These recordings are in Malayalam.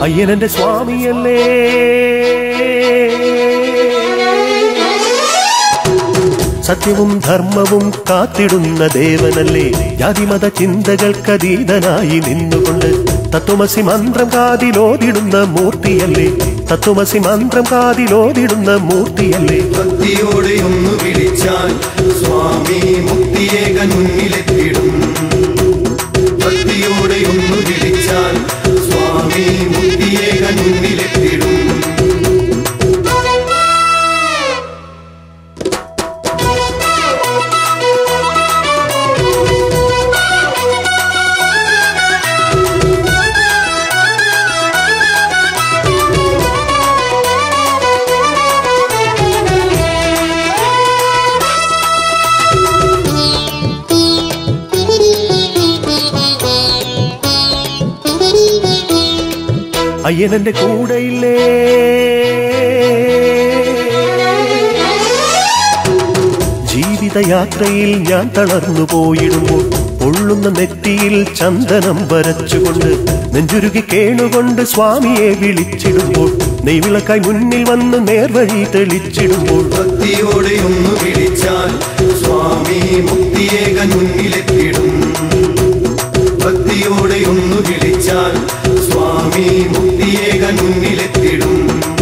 അയ്യനന്റെ സ്വാമിയല്ലേ സത്യവും ധർമ്മവും കാത്തിടുന്ന ദേവനല്ലേ ജാതിമത ചിന്തകൾക്കതീതനായി നിന്നുകൊണ്ട് തത്വമസി മന്ത്രം കാതിലോതിടുന്ന മൂർത്തിയല്ലേ തത്വമസി മന്ത്രം കാതിലോതിടുന്ന മൂർത്തിയല്ലേ ഭക്തിയോടെ ഒന്ന് വിളിച്ചാൽ സ്വാമി മുക്തിയേകൻ മുന്നിലെത്തിടും ഭക്തിയോടെ ഒന്ന് വിളിച്ചാൽ സ്വാമി മുക്തിയേകൻ മുന്നിലെത്തിടും അയ്യനന്റെ കൂടെയില്ലേ ജീവിതയാത്രയിൽ ഞാൻ തളർന്നു പോയിടുമ്പോൾ പൊള്ളുന്ന നെറ്റിയിൽ ചന്ദനം വരച്ചുകൊണ്ട് നെഞ്ചുരുകി കേണുകൊണ്ട് സ്വാമിയെ വിളിച്ചിടുമ്പോൾ നെയ്വിളക്കായി മുന്നിൽ വന്ന് നേർവഴി തെളിച്ചിടുമ്പോൾ ഭക്തിയോടെ ഒന്ന് വിളിച്ചാൽ സ്വാമി മുക്തിയേകൻ മുന്നിലെത്തിടും ഭക്തിയോടെ ഒന്ന് വിളിച്ചാൽ സ്വാമി മുക്തിയേകൻ മുന്നിലെത്തിടും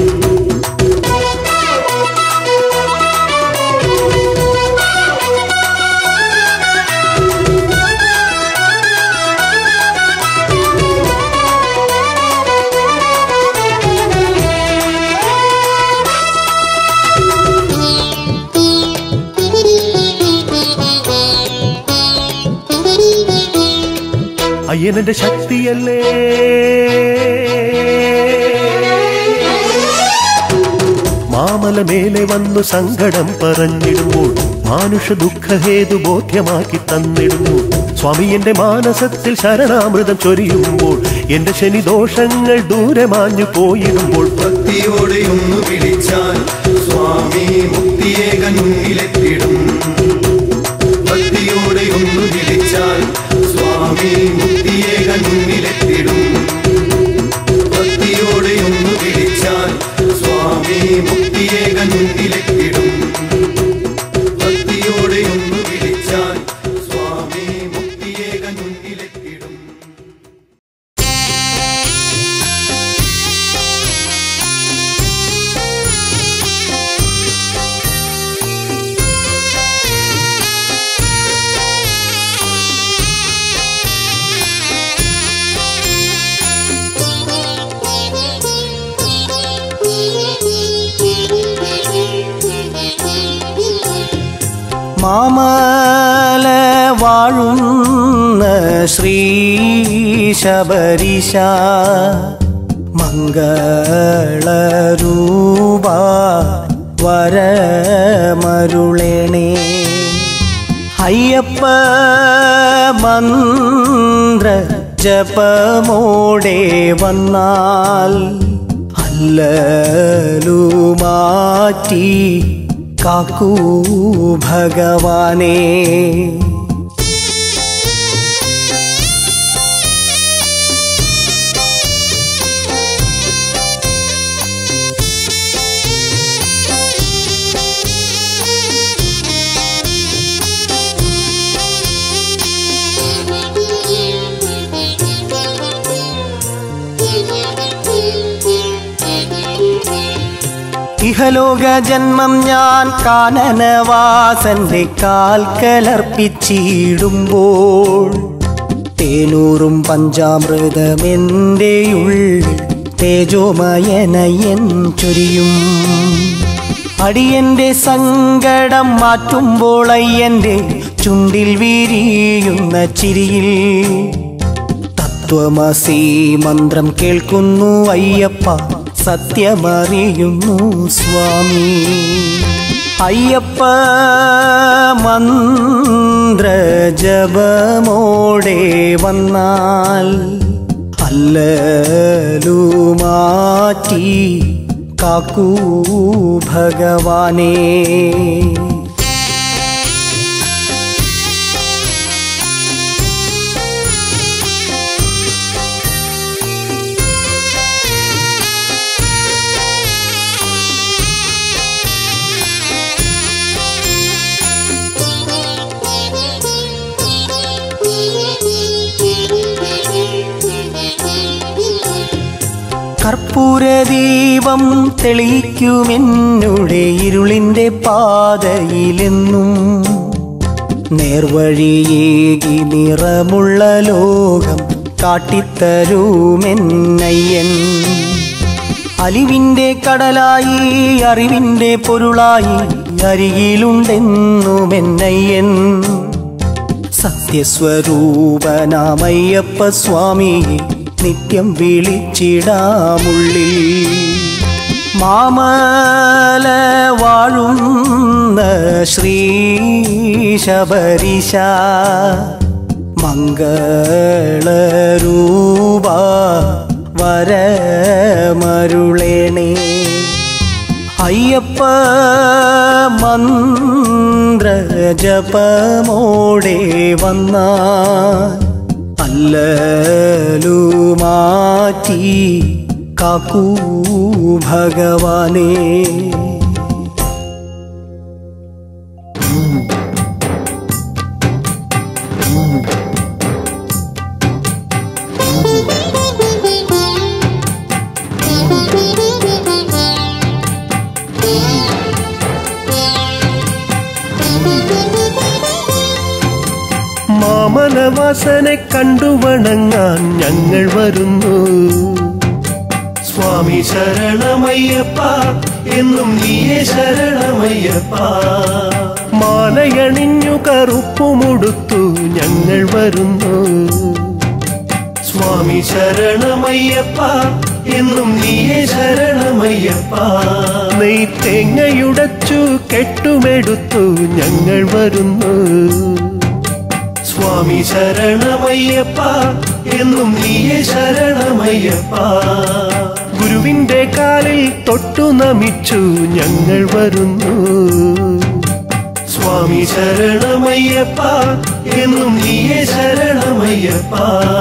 അയ്യനന്റെ ശക്തിയല്ലേ മാമല മേലെ വന്നു സങ്കടം പറഞ്ഞിടുമ്പോൾ മാനുഷ ദുഃഖഹേതു ബോധ്യമാക്കി തന്നിടുന്നു സ്വാമി എന്റെ മാനസത്തിൽ ശരണാമൃതം ചൊരിയുമ്പോൾ എന്റെ ശനിദോഷങ്ങൾ ദൂരെ മാഞ്ഞു പോയിടുമ്പോൾ ഭക്തിയോടെ ഒന്ന് വിളിച്ചാൽ സ്വാമി മുക്തിയേകൻ മുന്നിലെത്തിടും ഭക്തിയോടെ ഒന്ന് വിളിച്ചാൽ സ്വാമി മുക്തിയേകൻ മുന്നിലെത്തിടും ഭക്തിയോടെ ഒന്ന് വിളിച്ചാൽ സ്വാമി മുക്തിയേകൻ മുന്നിലെത്തിടും ഭക്തിയോടെ ഒന്ന് വിളിച്ചാൽ സ്വാമി മുക്തിയേകൻ മുന്നിലെത്തിടും മാമല വാഴുന്ന ശ്രീ ശബരിശ മംഗളരൂപ വരമരുളേണേ അയ്യപ്പ മന്ത്ര ജപമോടെ വന്നാൽ അല്ലലു മാറ്റി കാക്കൂ ഭഗവാനേ ഇഹലോക ജന്മം ഞാൻ കാനനവാസന്റെ കാൽക്കലർപ്പിച്ചിടുമ്പോൾ തേനൂറും പഞ്ചാമൃതമെൻ്റെ ഉള്ളിൽ തേജോമയനയൻ ചൊരിയും അടിയന്റെ സങ്കടം മാറ്റുമ്പോൾ അയ്യന്റെ ചുണ്ടിൽ വിരിയുന്ന ചിരിയിൽ തത്വമസി മന്ത്രം കേൾക്കുന്നു അയ്യപ്പ സത്യമറിയുന്നു സ്വാമി അയ്യപ്പ മന്ത്ര ജപമോടെ വന്നാൽ അല്ലലു മാറ്റി കാക്കൂ ഭഗവാനേ കർപ്പൂരദീപം തെളിയിക്കുമെന്നുടെ ഇരുളിൻ്റെ പാതയിലെന്നും നേർവഴിയേകി നിറമുള്ള ലോകം കാട്ടിത്തരൂമെന്നയ്യൻ അലിവിൻ്റെ കടലായി അറിവിൻ്റെ പൊരുളായി അരികിലുണ്ടെന്നുമെന്നയ്യൻ സത്യസ്വരൂപനാമയ്യപ്പ സ്വാമിയെ നിത്യം വിളിച്ചിടാമുള്ളിൽ മാമല വാഴുന്ന ശ്രീ ശബരിശ മംഗളരൂപ വരമരുളേണേ അയ്യപ്പ മന്ത്ര ജപമോടെ വന്ന അല്ലലു മാറ്റി കാക്കൂ ഭഗവാനേ മാമനവാസനെ കണ്ടുവണങ്ങാൻ ഞങ്ങൾ വരുന്നു സ്വാമി ശരണമയ്യപ്പ എന്നും നീയെ ശരണമയ്യപ്പ മാലയണിഞ്ഞു കറുപ്പുമുടുത്തു ഞങ്ങൾ വരുന്നു സ്വാമി ശരണമയ്യപ്പ എന്നും നീയെ ശരണമയ്യപ്പ നെയ് തേങ്ങയുടച്ചു കെട്ടുമെടുത്തു ഞങ്ങൾ വരുന്നു സ്വാമി ശരണമയ്യപ്പ എന്നും നീയെ ശരണമയ്യപ്പ ഗുരുവിന്റെ കാലിൽ തൊട്ടു നമിച്ചു ഞങ്ങൾ വരുന്നു സ്വാമി ശരണമയ്യപ്പ എന്നും നീയെ ശരണമയ്യപ്പ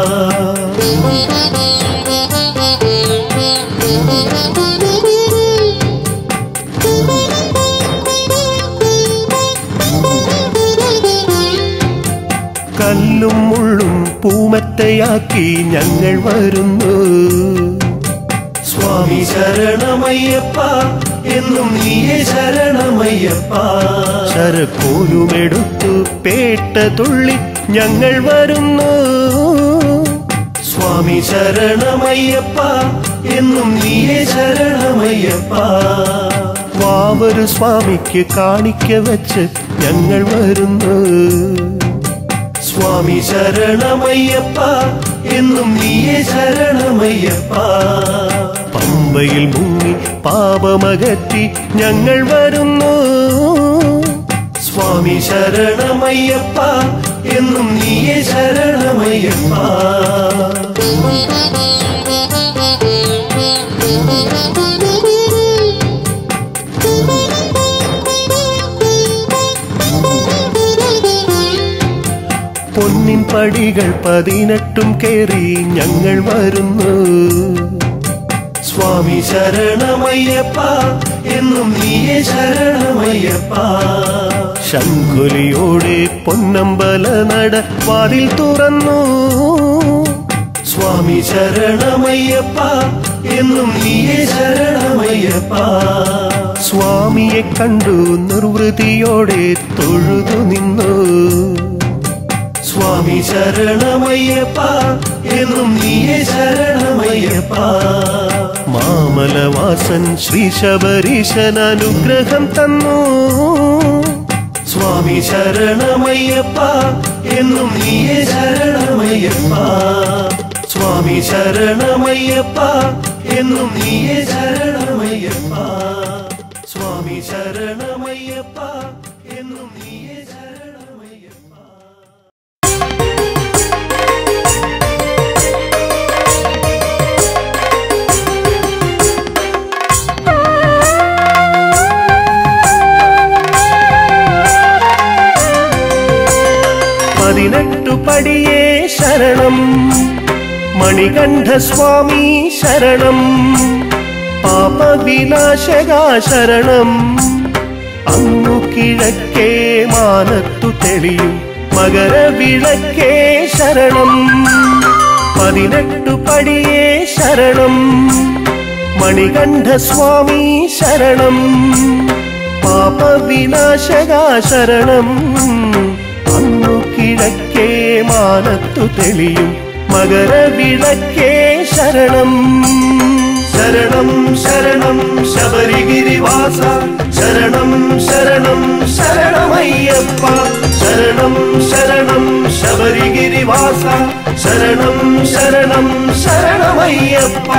കല്ലും മുള്ളും പൂമറ്റയാക്കി ഞങ്ങൾ വരുന്നു സ്വാമി ശരണമയ്യപ്പ എന്നും നീയെ ശരണമയ്യപ്പ ശരക്കോലുമെടുത്തു പേട്ട തുള്ളി ഞങ്ങൾ വരുന്നു സ്വാമി ശരണമയ്യപ്പ എന്നും നീയെ ശരണമയ്യപ്പ വാവൊരു സ്വാമിക്ക് കാണിക്ക വെച്ച് ഞങ്ങൾ വരുന്നു സ്വാമി ശരണമയ്യപ്പ എന്നും നീയെ ശരണമയ്യപ്പ പമ്പയിൽ മുങ്ങി പാപമകറ്റി ഞങ്ങൾ വരുന്നു സ്വാമി ശരണമയ്യപ്പ എന്നും നീയെ ശരണമയ്യപ്പ പൊന്നിൻ പടികൾ പതിനെട്ടും കേറി ഞങ്ങൾ വരുന്നു സ്വാമി ശരണമയ്യപ്പ എന്നും നീയെ ശരണമയ്യപ്പ ശങ്കുലിയോടെ പൊന്നമ്പല നട വാതിൽ തുറന്നു സ്വാമി ശരണമയ്യപ്പ എന്നും നീയെ ശരണമയ്യപ്പ സ്വാമിയെ കണ്ടു നിർവൃതിയോടെ തൊഴുതു നിന്നു സ്വാമി ശരണമയ്യപ്പ എന്നും നീയെ ശരണമയ്യപ്പ മാമലവാസൻ ശ്രീ ശബരീശൻ അനുഗ്രഹം തന്നു സ്വാമി ശരണമയ്യപ്പ എന്നും നീയെ ശരണമയ്യപ്പ സ്വാമി ശരണമയ്യപ്പ എന്നും നീയെ ശരണമയ്യപ്പ സ്വാമി ശരണമയ്യപ്പ എന്നും നീയെ ശരണമയ്യപ്പ പതിനെട്ടു പടിയേ ശരണം മണികണ്ഠ സ്വാമി ശരണം പാപവിനാശക ശരണം അങ്ങു കിഴക്കേ മാനത്തു തെളിയും മകരവിളക്കേ ശരണം പതിനെട്ടു പടിയേ ശരണം മണികണ്ഠസ്വാമി ശരണം പാപവിനാശക ശരണം അങ്ങു കിഴക്കേ മാനത്തു തെളിയും മകരവിളക്കേ ശരണം ശരണം ശരണം ശബരിഗിരിവാസ ശരണം ശരണം ശരണമയ്യപ്പ ശരണം ശരണം ശബരിഗിരിവാസ ശരണം ശരണം ശരണമയ്യപ്പ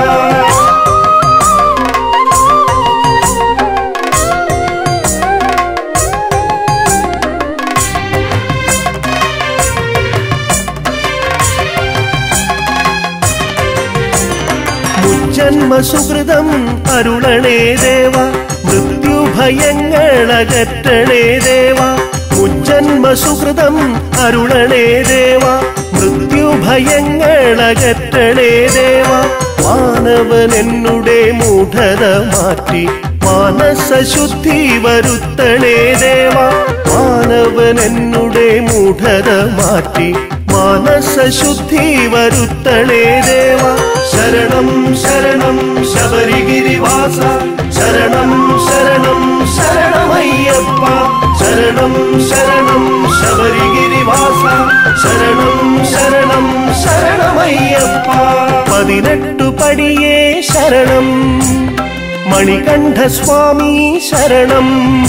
മുജ്ജന്മ സുഹൃതം അരുളണേ ദേവ മൃത്യുഭയങ്ങളകറ്റണേ ദേവ മുജ്ജന്മ സുഹൃതം അരുളണേ ദേവ മൃത്യുഭയങ്ങളകറ്റണേ ദേവ മാനവൻ എന്നുടെ മൂഢത മാറ്റി മാനസശുദ്ധി വരുത്തണേ ദേവ മാനവൻ എന്നുടെ മൂഢത മാറ്റി മാനസശുദ്ധി വരുത്തണേ ദേവ ശരണം ശരണം ശബരിഗിരിവാസ ശരണം ശരണം ശരണമയ്യപ്പ ശരണം ശരണം ശബരിഗിരിവാസ ശരണം ശരണം ശരണമയ്യപ്പ പതിനെട്ടു പടിയേ ശരണം മണികണ്ഠസ്വാമി ശരണം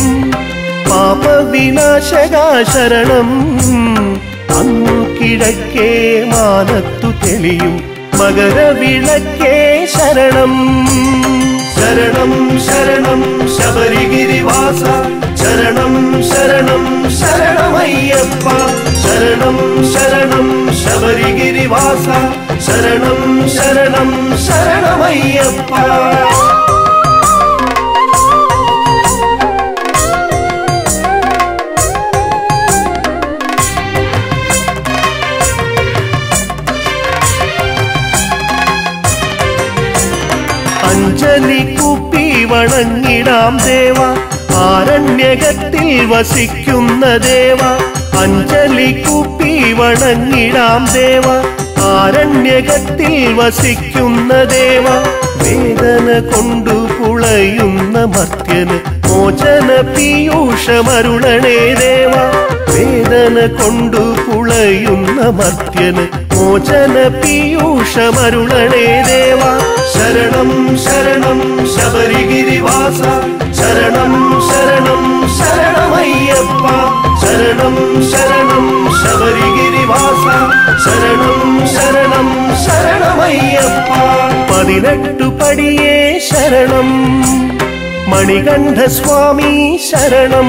പാപവിനാശക ശരണം അങ്ങു കിഴക്കേ മാനത്തു തെളിയും മകരവിളക്കേ ശരണം ശരണം ശരണം ശബരിഗിരിവാസ ശരണം ശരണം ശരണമയ്യപ്പ ശരണം ശരണം ശബരിഗിരിവാസ ശരണം ശരണം ശരണമയ്യപ്പ അഞ്ജലി കുപ്പി വണങ്ങിടാം ദേവ ആരണ്യകത്തിൽ വസിക്കുന്ന ദേവ അഞ്ജലി കുപ്പി വണങ്ങിടാം ദേവ ആരണ്യകത്തിൽ വസിക്കുന്ന ദേവ വേദന കൊണ്ടു പുളയുന്ന മർത്യന് മോചന പീയൂഷമരുളണേ ദേവ വേദന കൊണ്ടു പുളയുന്ന മർത്യന് മോചന പീയൂഷമരുളണേ ദേവ ശരണം ശരണം ശബരിഗിരിവാസ ശരണം ശരണം ശരണമയ്യപ്പ ശരണം ശരണം ശബരിഗിരിവാസ ശരണം ശരണം ശരണമയ്യപ്പ പതിനെട്ടു പടിയേ ശരണം മണികണ്ഠസ്വാമി ശരണം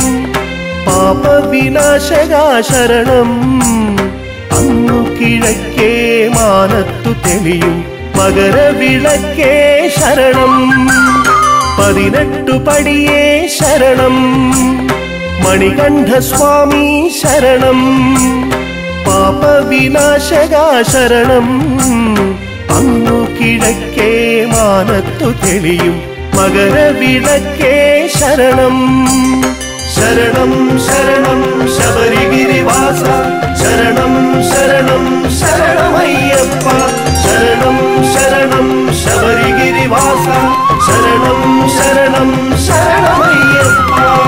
പാപവിനാശക ശരണം അങ്ങു കിഴക്കേ മാനത്തു തെളിയും മകരവിളക്കേ ശരണം പതിനെട്ടു പടിയേ ശരണം മണികണ്ഠസ്വാമി ശരണം പാപവിനാശക ശരണം അങ്ങു കിഴക്കേ മാനത്തു തെളിയും മകരവിളക്കേ ശരണം ശരണം ശരണം ശബരിഗിരിവാസ ശരണം ശരണം ശരണമയ്യപ്പ ശരണം ശരണം ശബരിഗിരിവാസ ശരണം ശരണം ശരണമയ്യപ്പ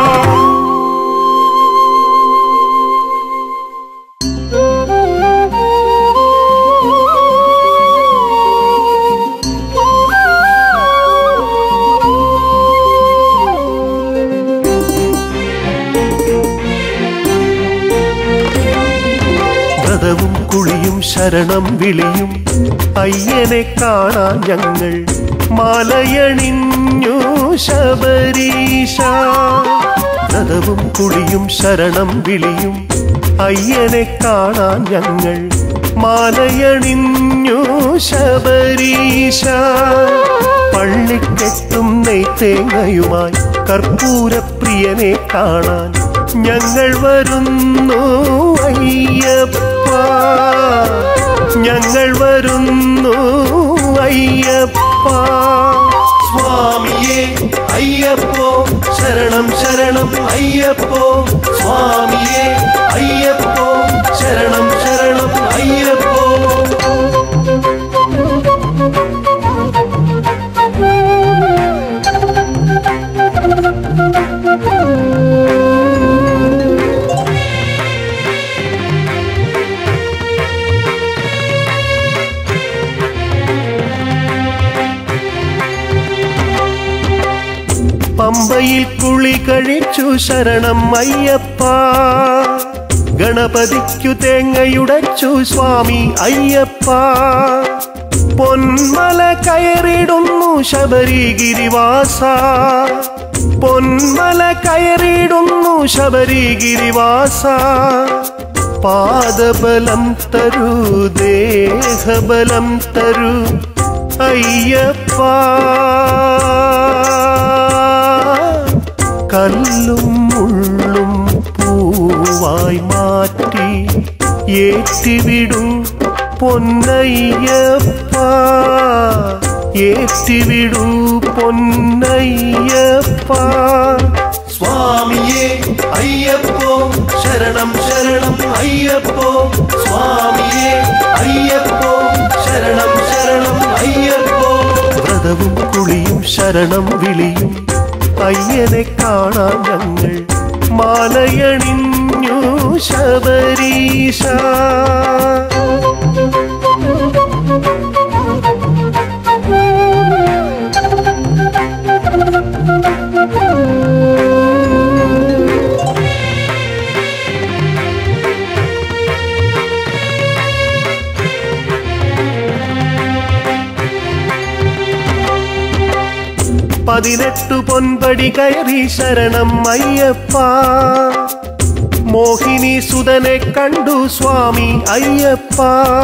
വ്രതവും കുളിയും ശരണം വിളിയും അയ്യനെ കാണാൻ ഞങ്ങൾ മാലയണിഞ്ഞു ശബരീശ വ്രതവും കുളിയും ശരണം വിളിയും അയ്യനെ കാണാൻ ഞങ്ങൾ മാലയണിഞ്ഞു ശബരീശ പള്ളിക്കെട്ടും നെയ്ത്തേങ്ങയുമായി കർപ്പൂരപ്രിയനെ കാണാൻ ഞങ്ങൾ വരുന്നു അയ്യപ്പ ഞങ്ങൾ വരുന്നു അയ്യപ്പ സ്വാമിയേ അയ്യപ്പോ ശരണം ശരണം അയ്യപ്പോ സ്വാമിയേ അയ്യപ്പോ ശരണം ശരണം അയ്യപ്പോ പമ്പയിൽ കുളി കഴിച്ചു ശരണം അയ്യപ്പ ഗണപതിക്കു തേങ്ങയുടച്ചു സ്വാമി അയ്യപ്പ പൊന്മല കയറിടുന്നു ശബരിഗിരിവാസ പൊന്മല കയറിടുന്നു ശബരിഗിരിവാസ പാദബലം തരൂ ദേഹബലം തരൂ അയ്യപ്പ കല്ലും മുള്ളും പൂവായി മാറ്റി ഏറ്റിവിടൂ പൊന്നയ്യപ്പ ഏറ്റിവിടൂ പൊന്നയ്യപ്പ സ്വാമിയേ അയ്യപ്പോ ശരണം ശരണം അയ്യപ്പോ സ്വാമിയേ അയ്യപ്പോ ശരണം ശരണം അയ്യപ്പോ വ്രതവും കുളിയും ശരണം വിളിയും അയ്യനെ കാണാൻ ഞങ്ങൾ മാലയണിഞ്ഞു ശബരീശ പതിനെട്ടു പൊൻപടി കയറി ശരണം അയ്യപ്പ മോഹിനി സുതനെ കണ്ടു സ്വാമി അയ്യപ്പ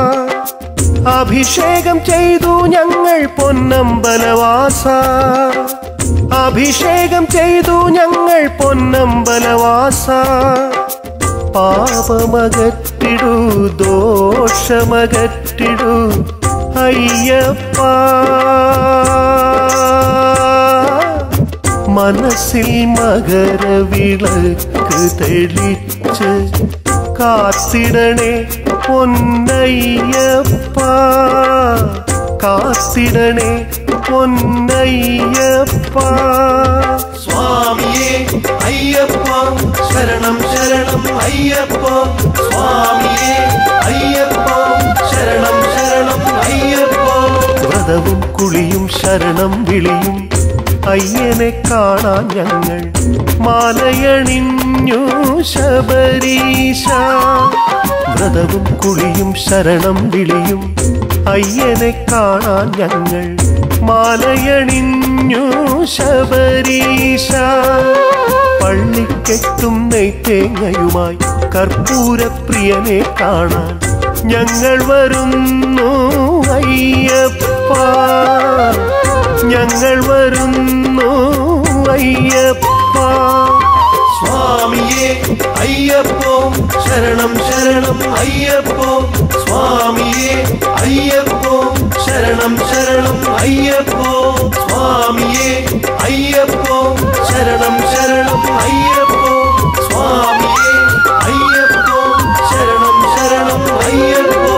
അഭിഷേകം ചെയ്തു ഞങ്ങൾ പൊന്നമ്പലവാസ അഭിഷേകം ചെയ്തു ഞങ്ങൾ പൊന്നമ്പലവാസ പാപമകറ്റിടു ദോഷമകറ്റിടു അയ്യപ്പ മനസ്സിൽ മകരവിളക്ക് തെളിച്ച് കാത്തിടണേ പൊന്നയ്യപ്പ കാത്തിടണേ പൊന്നയ്യപ്പ സ്വാമിയേ അയ്യപ്പോ ശരണം ശരണം അയ്യപ്പോ സ്വാമിയേ അയ്യപ്പോ ശരണം ശരണം അയ്യപ്പോ വ്രതവും കുളിയും ശരണം വിളിയും അയ്യനെ കാണാൻ ഞങ്ങൾ മാലയണിഞ്ഞു ശബരീശ വ്രതവും കുളിയും ശരണം വിളിയും അയ്യനെ കാണാൻ ഞങ്ങൾ മാലയണിഞ്ഞു ശബരീശ പള്ളിക്കെട്ടും നെയ്ത്തേങ്ങയുമായി കർപ്പൂരപ്രിയനെ കാണാൻ ഞങ്ങൾ വരുന്നു അയ്യപ്പ ഞങ്ങൾ വരുന്നു അയ്യപ്പ സ്വാമിയേ അയ്യപ്പോ ശരണം ശരണം അയ്യപ്പോ സ്വാമിയേ അയ്യപ്പോ ശരണം ശരണം അയ്യപ്പോ സ്വാമിയേ അയ്യപ്പോ ശരണം ശരണം അയ്യപ്പോ സ്വാമിയേ അയ്യപ്പോ ശരണം ശരണം അയ്യപ്പോ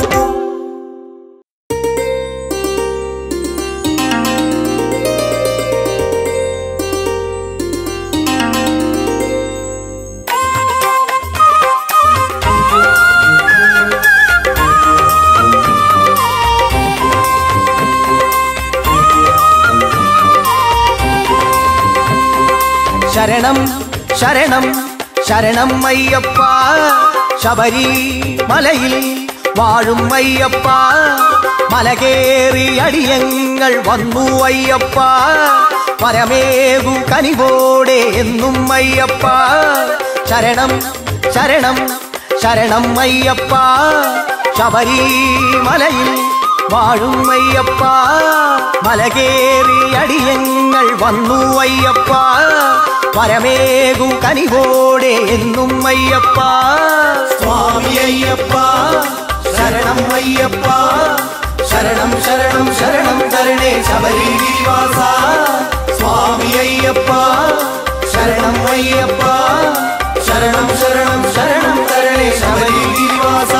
ശരണം ശരണം ശരണം അയ്യപ്പ ശബരി മലയിൽ വാഴും അയ്യപ്പ മലകേറി അടിയങ്ങൾ വന്നു അയ്യപ്പ പരമേകു കനിവോടെ എന്നും അയ്യപ്പ ശരണം ശരണം ശരണം അയ്യപ്പ ശബരി മലയിൽ വാഴും അയ്യപ്പ മലകേറി അടിയങ്ങൾ വന്നു അയ്യപ്പ പരമേകു കനിവോടെ എന്നും അയ്യപ്പ സ്വാമി അയ്യപ്പ ശരണം അയ്യപ്പ ശരണം ശരണം ശരണം തരണേ ശബരിവാസ സ്വാമി അയ്യപ്പ ശരണം അയ്യപ്പ ശരണം ശരണം ശരണം തരണേ ശബരിവാസ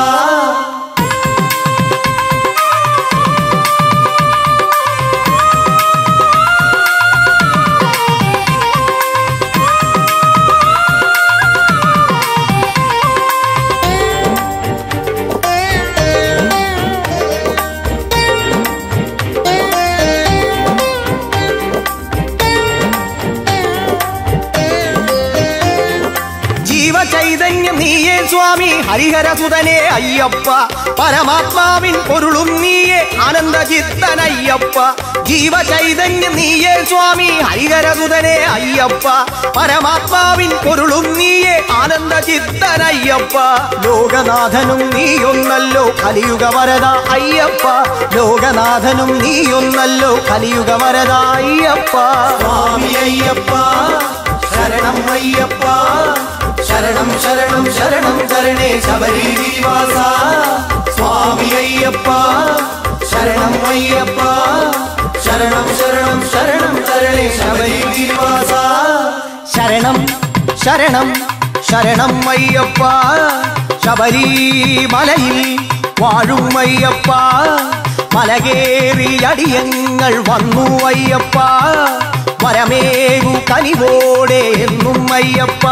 ജീവചൈതന്യം നീയേ സ്വാമി ഹരിഹരസുതനെ അയ്യപ്പ പരമാത്മാവിൻ പൊരുളും നീയേ ആനന്ദചിത്തനയ്യപ്പ ജീവചൈതന്യം നീയേ സ്വാമി ഹരിഹരസുതനെ അയ്യപ്പ പരമാത്മാവിൻ പൊരുളും നീയേ ആനന്ദചിത്തനയ്യപ്പ ലോകനാഥനും നീയൊന്നല്ലോ കലിയുഗ വരദ അയ്യപ്പ ലോകനാഥനും നീയൊന്നല്ലോ കലിയുഗ വരദ അയ്യപ്പ സ്വാമി അയ്യപ്പ ശരണം അയ്യപ്പ ശരണം ശരണം ശരണം തരണേ ശബരിവാസ സ്വാമി അയ്യപ്പ ശരണം അയ്യപ്പ ശരണം ശരണം ശരണം തരണേ ശബരിവാസ ശരണം ശരണം ശരണം അയ്യപ്പ ശബരിമലയിൽ വാഴും അയ്യപ്പ മലകേറി അടിയങ്ങൾ വന്നു അയ്യപ്പ വരമേകു കനിവോടെ എന്നും അയ്യപ്പ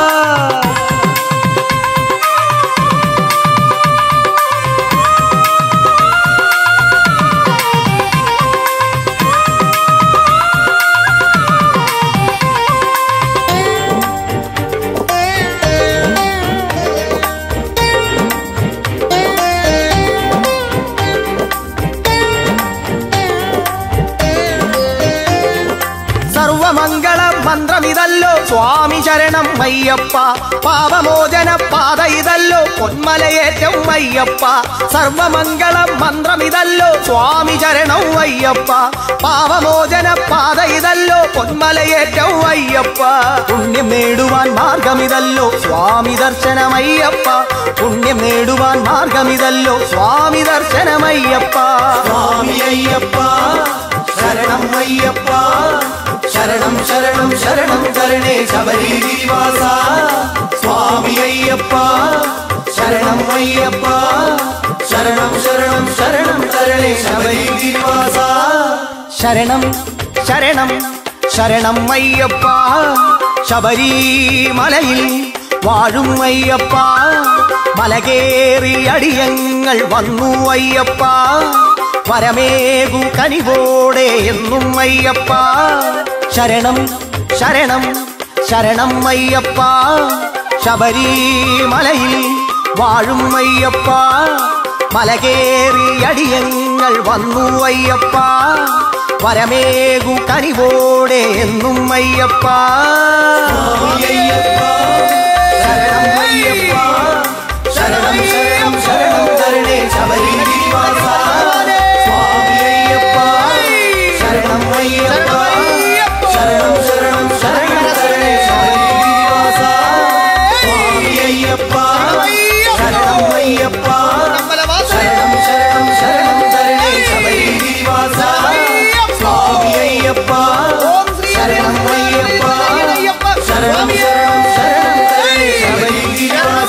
സർവമംഗള മന്ത്രമിതല്ലോ സ്വാമി ശരണം അയ്യപ്പ പാപമോചന പാത ഇതല്ലോ പൊന്മലയേറ്റം അയ്യപ്പ സർവമംഗള മന്ത്രമിതല്ലോ സ്വാമി ശരണം അയ്യപ്പ പാപമോചന പാത ഇതല്ലോ പൊന്മലയേറ്റം അയ്യപ്പ പുണ്യം നേടുവാൻ മാർഗമിതല്ലോ സ്വാമി ദർശനമയ്യപ്പ പുണ്യം നേടുവാൻ മാർഗമിതല്ലോ സ്വാമി ദർശനമയ്യപ്പ സ്വാമി അയ്യപ്പ ശരണം അയ്യപ്പ ശരണം ശരണം ശരണം തരണേ ശബരിവാസ സ്വാമി അയ്യപ്പ ശരണം അയ്യപ്പ ശരണം ശരണം ശരണം തരണേ ശബരിവാസ ശരണം ശരണം ശരണം അയ്യപ്പ ശബരിമലയിൽ വാഴും അയ്യപ്പ മലകേറി അടിയങ്ങൾ വന്നു അയ്യപ്പ വരമേകു കനിവോടെ എന്നും അയ്യപ്പ ശരണം ശരണം ശരണം അയ്യപ്പ ശബരിമലയിൽ വാഴും അയ്യപ്പ മലകേറി അടിയങ്ങൾ വന്നു അയ്യപ്പ വരമേകു കനിവോടെ എന്നും അയ്യപ്പ അയ്യപ്പ ശരണം അയ്യപ്പ ശരണം ശരണം ശരണം തരണേ ശബരിവാസ സ്വാമി അയ്യപ്പ ശരണം അയ്യപ്പ ശരണം ശരണം ശരണം തരണേ ശബരിവാസ സ്വാമി അയ്യപ്പ ശരണം അയ്യപ്പ ശരണം ശരണം ശരണം തരണേ ശബരിവാസ സ്വാമി അയ്യപ്പ ശരണം അയ്യപ്പ ശരണം ശരണം ശരണം തരണേ ശബരിവാസ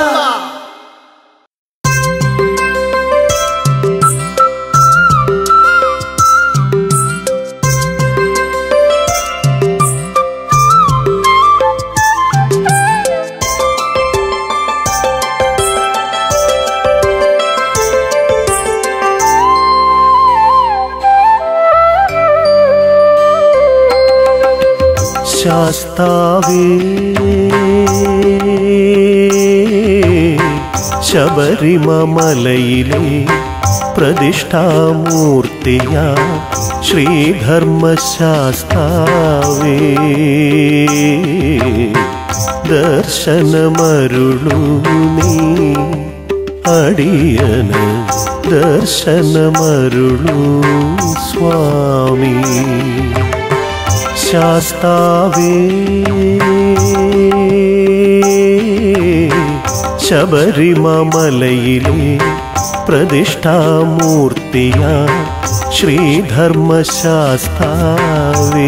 ശാസ്താവേ ശബരിമലയിലെ പ്രതിഷ്ഠാമൂർത്തിയ ശ്രീധർമ്മശാസ്താവേ ദർശനമരുളൂ നീ അടിയന് ദർശനമരുളൂ സ്വാമി ശാസ്താവേ ശബരിമലയിലെ പ്രതിഷ്ഠാമൂർത്തിയ ശ്രീധർമ്മശാസ്താവേ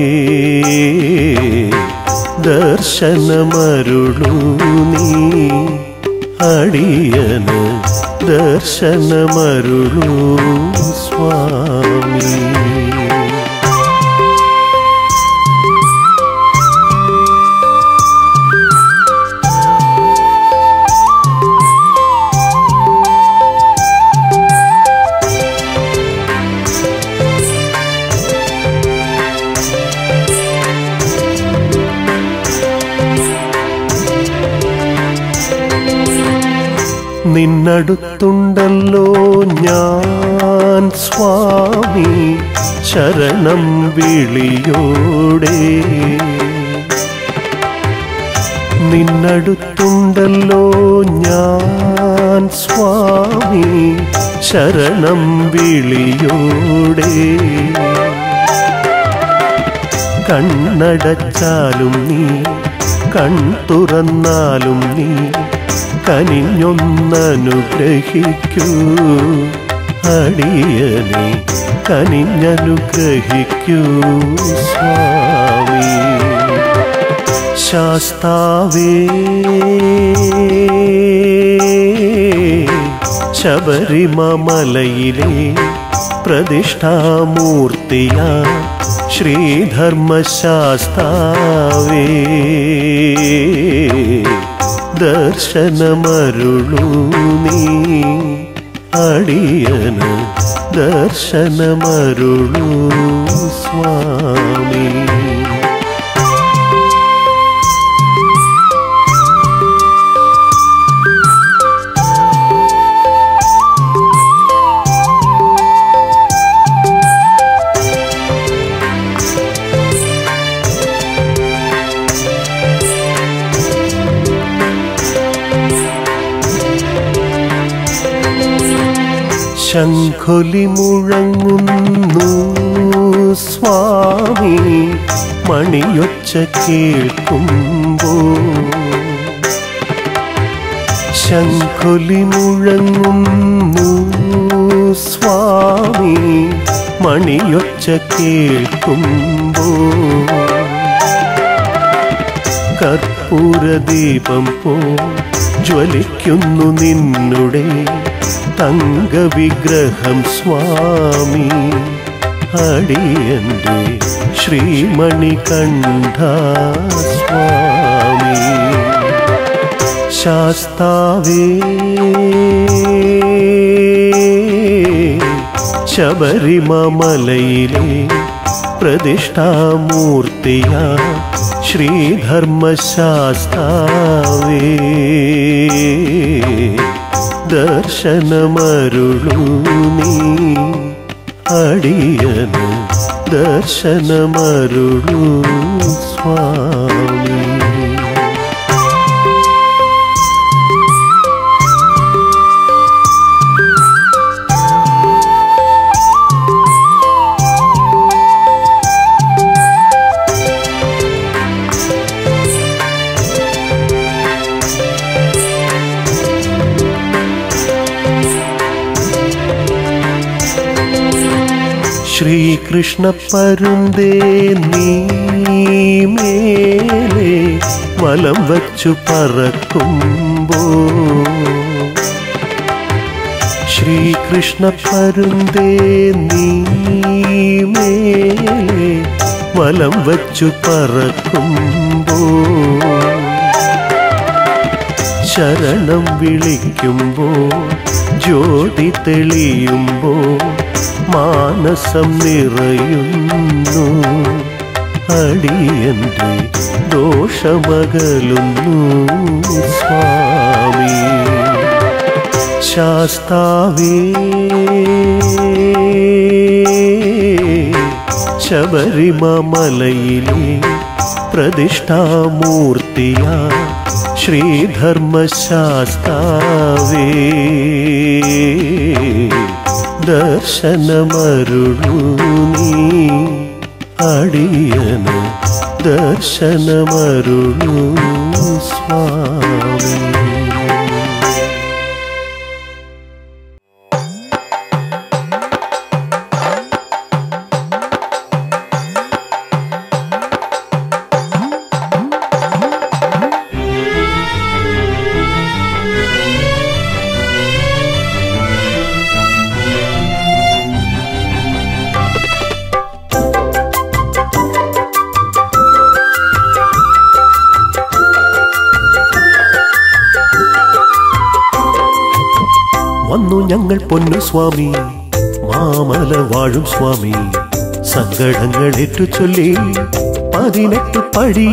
ദർശനമരുളൂ നീ അടിയന് ദർശനമരുളൂ സ്വാമി നിന്നടുത്തുണ്ടല്ലോ ഞാൻ സ്വാമി ശരണം വിളിയോടെ നിന്നടുത്തുണ്ടല്ലോ ഞാൻ സ്വാമി ശരണം വിളിയോടെ കണ്ണടച്ചാലും നീ കൺ തുറന്നാലും നീ കനിഞ്ഞൊന്നനുഗ്രഹിക്കൂ അടിയനെ കനിഞ്ഞനുഗ്രഹിക്കൂ സ്വാമി ശാസ്താവേ ശബരിമലയിലെ പ്രതിഷ്ഠാമൂർത്തിയ ശ്രീധർമ്മശാസ്താവേ ദർശനമരുളൂ നീ അടിയന് ദർശനമരുളൂ സ്വാമി ശംഖൊലി മുഴങ്ങുന്നു സ്വാമി മണിയൊച്ച കേൾക്കുമ്പോ ശംഖൊലി മുഴങ്ങുന്നു സ്വാമി മണിയൊച്ച കേൾക്കുമ്പോ കർപ്പൂരദീപം പോ ജ്വലിക്കുന്നു നിന്നുടെ തങ്കവിഗ്രഹം സ്വാമി അടിയന്റെ ശ്രീമണികണ്ഠ സ്വാമി ശാസ്താവേ ശബരിമലയിലെ പ്രതിഷ്ഠാമൂർത്തിയ ശ്രീധർമ്മശാസ്താവേ ദർശനമരുളൂ നീ അടിയന് ദർശനമരുളൂ സ്വാമി ശ്രീകൃഷ്ണ പരുന്തേ നീ മേലെ വലം വച്ചു പറക്കുമ്പോ ശ്രീകൃഷ്ണ പരുന്തേ നീ മേലെ വലം വച്ചു പറക്കുമ്പോ ശരണം വിളിക്കുമ്പോ ജ്യോതി തെളിയുമ്പോ മാനസം നിറയുന്നു അടിയന്റെ ദോഷമകലുന്നു സ്വാമി ശാസ്താവേ ശബരിമലയിലെ പ്രതിഷ്ഠാമൂർത്തിയ ശ്രീധർമ്മശാസ്താവേ ദർശനമരുളൂ നീ അടിയന് ദർശനമരുളൂ സ്വാമി വന്നു ഞങ്ങൾ പൊന്നു സ്വാമി മാമല വാഴും സ്വാമി സങ്കടങ്ങളേറ്റു ചൊല്ലി പതിനെട്ട്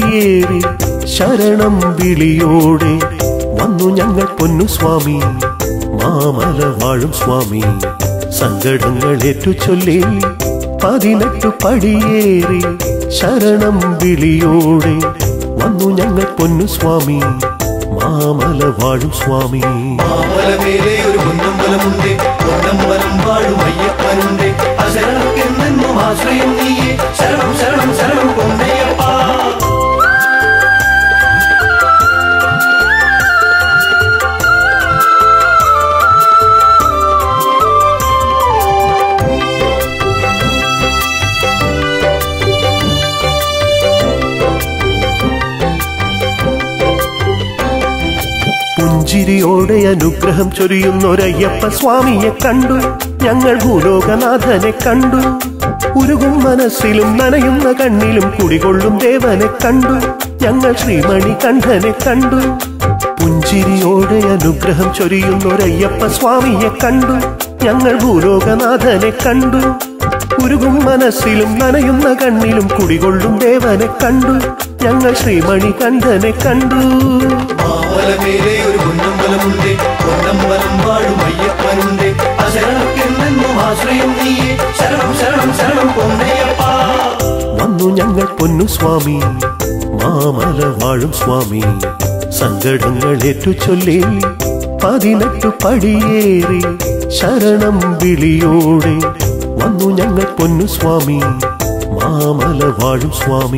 പടിയേറി ശരണം വിളിയോടെ വന്നു ഞങ്ങൾ പൊന്നു സ്വാമി മാമല വാഴും സ്വാമി സങ്കടങ്ങൾ ചൊല്ലി പതിനെട്ടു പടിയേറി ശരണം വിളിയോടെ വന്നു ഞങ്ങൾ പൊന്നു സ്വാമി മാമല വാഴും സ്വാമി മാമലമേലെ ഒരു പൊന്നമ്പലമുണ്ട് പൊന്നമ്പലം വാഴും അയ്യപ്പനുണ്ട് അശരണക്കെന്നെന്നും ആശ്രയം നീയെ ശരണം ശരണം ശരണം പൊന്നയ്യപ്പ പുഞ്ചിരിയോടെ അനുഗ്രഹം ചൊരിയുന്നൊരയ്യപ്പ സ്വാമിയെ കണ്ടു ഞങ്ങൾ ഭൂലോകനാഥനെ കണ്ടു ഉരുകും മനസ്സിലും നനയുന്ന കണ്ണിലും കുടികൊള്ളും ദേവനെ കണ്ടു ഞങ്ങൾ ശ്രീമണി കണ്ഠനെ കണ്ടു പുഞ്ചിരിയോടെ അനുഗ്രഹം ചൊരിയുന്നൊരയ്യപ്പ സ്വാമിയെ കണ്ടു ഞങ്ങൾ ഭൂലോകനാഥനെ കണ്ടു ഉരുകും മനസ്സിലും നനയുന്ന കണ്ണിലും കുടികൊള്ളും ദേവനെ കണ്ടു ഞങ്ങൾ ശ്രീമണി കണ്ഠനെ കണ്ടു മാമലമേലെ ഒരു പൊന്നമ്പലമുണ്ട് പൊന്നമ്പലം വാഴും അയ്യപ്പനുണ്ട് അശരണക്കെന്നെന്നും ആശ്രയം നീയെ ശരണം ശരണം ശരണം പൊന്നയ്യപ്പ വന്നു ഞങ്ങൾ പൊന്നു സ്വാമി മാമല വാഴും സ്വാമി സങ്കടങ്ങൾ ചൊല്ലി പതിനെട്ടു പടിയേറി ശരണം വിളിയോടെ വന്നു ഞങ്ങൾ പൊന്നു സ്വാമി മാമല വാഴും സ്വാമി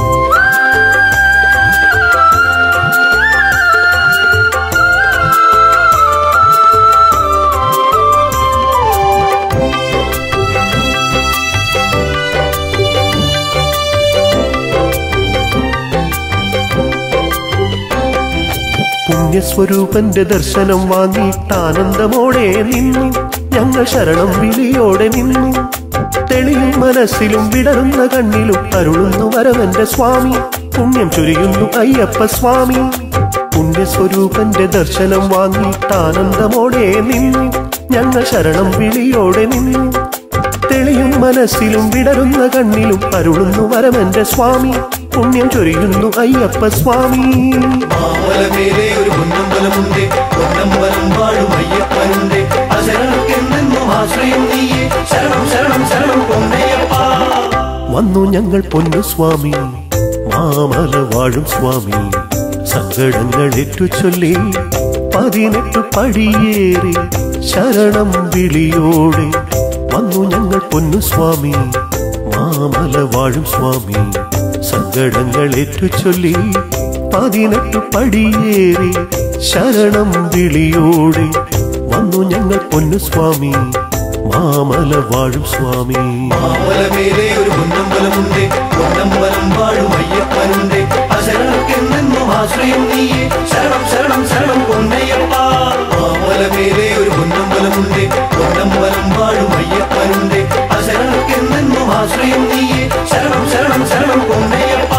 പുണ്യസ്വരൂപന്റെ ദർശനം വാങ്ങിയിട്ടാനന്ദമോടെ നിന്നു ഞങ്ങൾ ശരണം വിളിയോടെ നിന്നു തെളിയും മനസ്സിലും വിടരുന്ന കണ്ണിലും അരുളുന്നു വരവന്റെ സ്വാമി പുണ്യം ചൊരിയുന്നു അയ്യപ്പ സ്വാമി പുണ്യസ്വരൂപന്റെ ദർശനം വാങ്ങിയിട്ടാനന്ദമോടെ നിന്നു ഞങ്ങൾ ശരണം വിളിയോടെ നിന്നു തെളിയും മനസ്സിലും വിടരുന്ന കണ്ണിലും അരുളുന്നു വരവന്റെ സ്വാമി പുണ്യം ചൊരിയുന്നു അയ്യപ്പ സ്വാമി മാമലമേലെ ഒരു പൊന്നമ്പലമുണ്ട് പൊന്നമ്പലം വാഴും അയ്യപ്പനുണ്ട് അശരണക്കെന്നെന്നും ആശ്രയം നീയെ ശരണം ശരണം ശരണം പൊന്നയ്യപ്പ വന്നു ഞങ്ങൾ പൊന്നു സ്വാമി മാമല വാഴും സ്വാമി സങ്കടങ്ങൾ ചൊല്ലി പതിനെട്ടു പടിയേറി ശരണം വിളിയോടെ വന്നു ഞങ്ങൾ പൊന്നു സ്വാമി മാമല വാഴും സ്വാമി സങ്കടങ്ങൾ ചൊല്ലി പതിനെട്ടു പടിയേറി ശരണം വിളിയോടെ വന്നു ഞങ്ങൾ പൊന്നു സ്വാമി മാമല വാഴും സ്വാമി മാമലമേലെ ഒരു പൊന്നമ്പലമുണ്ട് പൊന്നമ്പലം വാഴും അയ്യപ്പനുണ്ട് അശരണക്കെന്നെന്നും ആശ്രയം നീയെ ശരണം ശരണം ശരണം പൊന്നയ്യപ്പ മാമലമേലെ ഒരു പൊന്നമ്പലമുണ്ട് പൊന്നമ്പലം വാഴും അയ്യപ്പനുണ്ട് അശരണക്കെന്നെന്നും ആശ്രയം നീയെ ശരണം ശരണം ശരണം പൊന്നയ്യപ്പ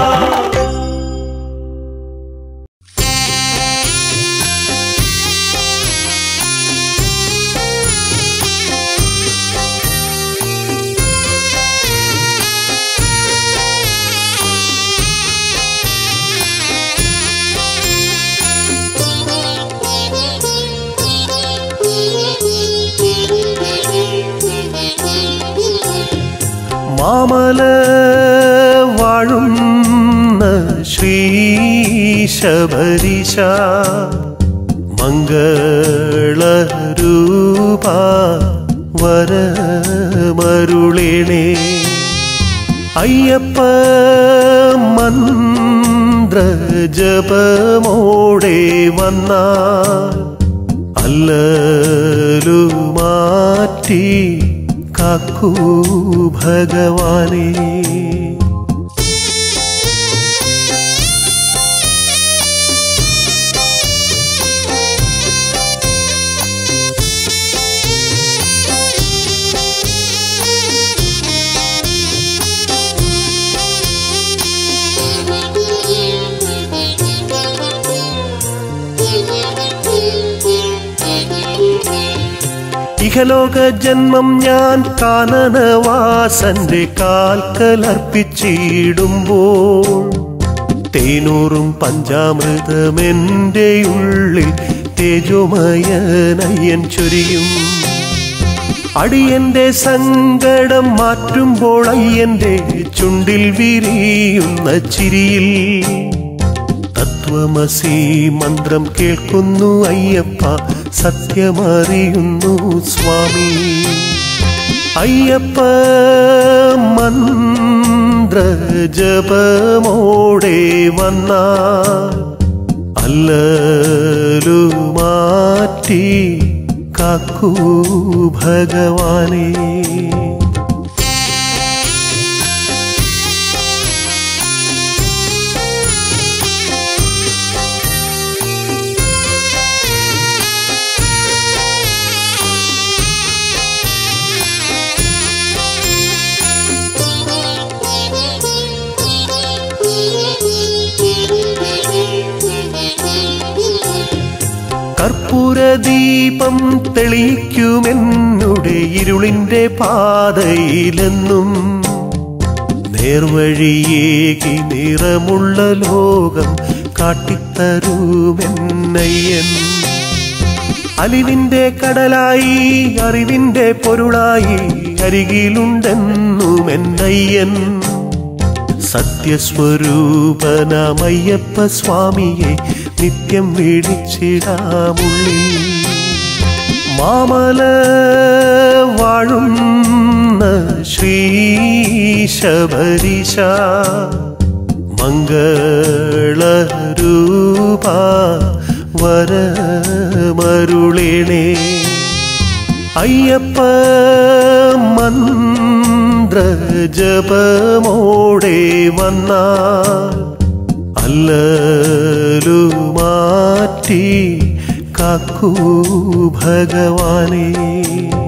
മാമല വാഴുന്ന ശ്രീ ശബരിശ മംഗളരൂപ വരമരുളിണേ അയ്യപ്പ മന്ത്ര ജപമോടെ വന്നാൽ അല്ലലു മാറ്റി കാക്കൂ ഭഗവാനേ ഇഹലോക ജന്മം ഞാൻ കാനനവാസന്റെ കാൽക്കലർപ്പിച്ചിടുമ്പോൾ തേനൂറും പഞ്ചാമൃതമെന്റെ ഉള്ളിൽ തേജോമയനയ്യൻ ചൊരിയും അടിയന്റെ സങ്കടം മാറ്റുമ്പോൾ അയ്യന്റെ ചുണ്ടിൽ വിരിയുന്ന ചിരിയിൽ തത്വമസി മന്ത്രം കേൾക്കുന്നു അയ്യപ്പ സത്യമറിയുന്നു സ്വാമി അയ്യപ്പ മന്ത്ര ജപമോടെ വന്ന അല്ലലു മാറ്റി കാക്കൂ ഭഗവാനേ കർപ്പൂരദീപം തെളിയിക്കുമെന്നുടെ ഇരുളിന്റെ പാതയിലെന്നും നേർവഴിയേകി നിറമുള്ള ലോകം കാട്ടിത്തരുമെന്നയ്യൻ അലിവിന്റെ കടലായി അറിവിന്റെ പൊരുളായി അരികിലുണ്ടെന്നുമെന്നയ്യൻ സത്യസ്വരൂപനമയ്യപ്പ സ്വാമിയെ നിത്യം വിളിച്ചിടാമുള്ളി മാമല വാഴുന്ന ശ്രീ ശബരിശ മംഗളരൂപ വരമരുളിണേ അയ്യപ്പ മന്ത്ര ജപമോടെ വന്ന അല്ലലു മാറ്റി കാക്കൂ ഭഗവാനേ